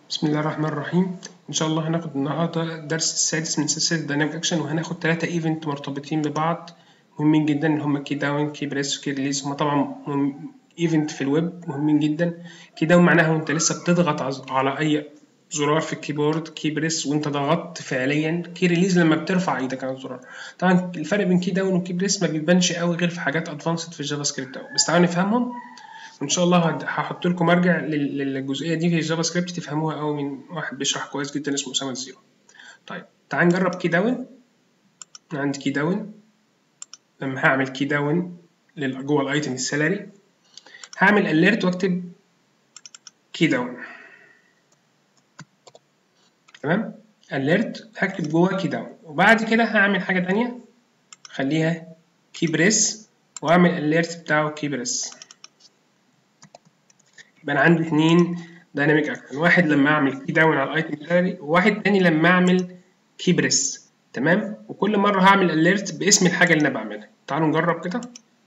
بسم الله الرحمن الرحيم ان شاء الله هناخد النهارده الدرس السادس من سلسله دايناميك اكشن وهناخد ثلاثه ايفنت مرتبطين ببعض مهمين جدا اللي هم كي داون كي بريس وكي ريليز هم طبعا ايفنت في الويب مهمين جدا كي داون معناها وانت لسه بتضغط على اي زرار في الكيبورد كي بريس وانت ضغطت فعليا كي ريليز لما بترفع ايدك على الزرار طبعا الفرق بين كي داون وكي بريس ما بيبانش قوي غير في حاجات ادفانسد في الجافا سكريبت بس تعالوا نفهمهم وان شاء الله هحط لكم مرجع للجزئيه دي في الجافا سكريبت تفهموها قوي من واحد بيشرح كويس جدا اسمه اسامه الزيرو طيب تعال نجرب كي داون عندي كي داون لما هعمل كي داون جوه الايتم السالري هعمل اليرت واكتب كي داون تمام اليرت هكتب جوه كي داون وبعد كده هعمل حاجه تانية خليها كي بريس واعمل اليرت بتاعه كي بريس يبقى انا عندي اثنين دايناميك اكشن واحد لما اعمل كي داون على الايتم سالري وواحد تاني لما اعمل كي بريس تمام وكل مره هعمل اليرت باسم الحاجه اللي انا بعملها تعالوا نجرب كده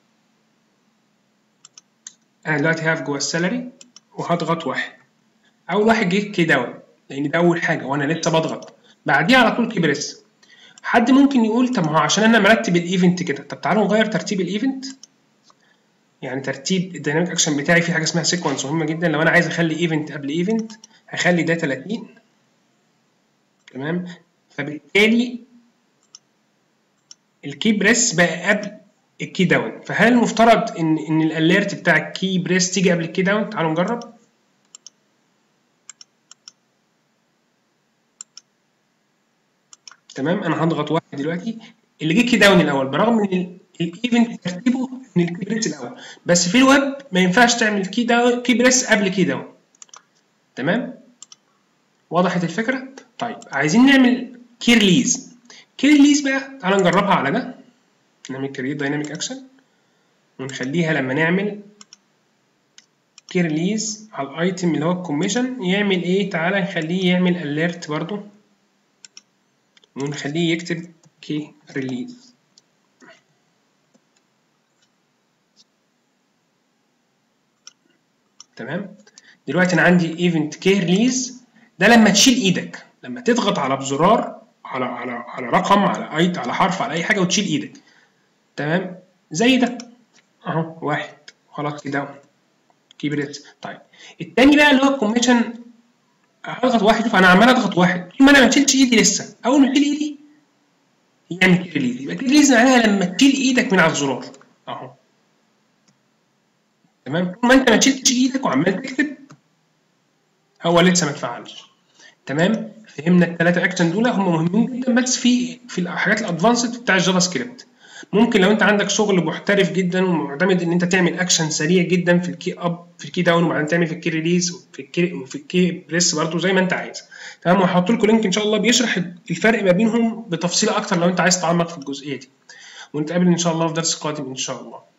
انا دلوقتي هقف جوه السالري وهضغط واحد اول واحد جه كي داون لان ده اول حاجه وانا لسه بضغط بعديها على طول كي بريس حد ممكن يقول طب ما هو عشان انا مرتب الايفنت كده طب تعالوا نغير ترتيب الايفنت يعني ترتيب الديناميك اكشن بتاعي في حاجه اسمها سيكونس مهمه جدا لو انا عايز اخلي ايفنت قبل ايفنت هخلي ده 30 تمام فبالتالي الكي بريس بقى قبل الكي داون فهل المفترض ان ان الاليرت بتاع الكي بريس تيجي قبل الكي داون تعالوا نجرب تمام انا هضغط واحد دلوقتي اللي جه كي داون الاول برغم ان الايفنت ترتيبه من الكي بريس الاول بس في الويب ما ينفعش تعمل كي داون كي بريس قبل كي داون تمام وضحت الفكره طيب عايزين نعمل كي ريليز كي ريليز بقى تعالى نجربها على ده نعمل كريت دايناميك اكشن ونخليها لما نعمل كي ريليز على الايتم اللي هو الكوميشن يعمل ايه تعالى نخليه يعمل اليرت برضو ونخليه يكتب كي ريليز تمام دلوقتي انا عندي ايفنت كي ريليز ده لما تشيل ايدك لما تضغط على بزرار على على على رقم على ايت على حرف على اي حاجه وتشيل ايدك تمام زي ده اهو واحد خلاص كده كبرت طيب التاني بقى اللي هو الكوميشن هضغط واحد شوف انا عمال اضغط واحد طول ما انا ما شلتش ايدي لسه اول ما اشيل ايدي يعمل كريليز يبقى كريليز معناها لما تشيل ايدك من على الزرار اهو تمام طول ما انت ما شلتش ايدك وعمال تكتب هو لسه ما اتفعلش تمام فهمنا الثلاثه اكشن دول هم مهمين جدا بس في في الحاجات الادفانسد بتاع الجافا سكريبت ممكن لو انت عندك شغل محترف جدا ومعتمد ان انت تعمل اكشن سريع جدا في الكي اب في الكي داون وبعدين تعمل في الكي ريليز وفي الكي وفي الكي بريس برضه زي ما انت عايز تمام وهحط لكم لينك ان شاء الله بيشرح الفرق ما بينهم بتفصيل اكتر لو انت عايز تتعمق في الجزئيه دي ونتقابل ان شاء الله في درس قادم ان شاء الله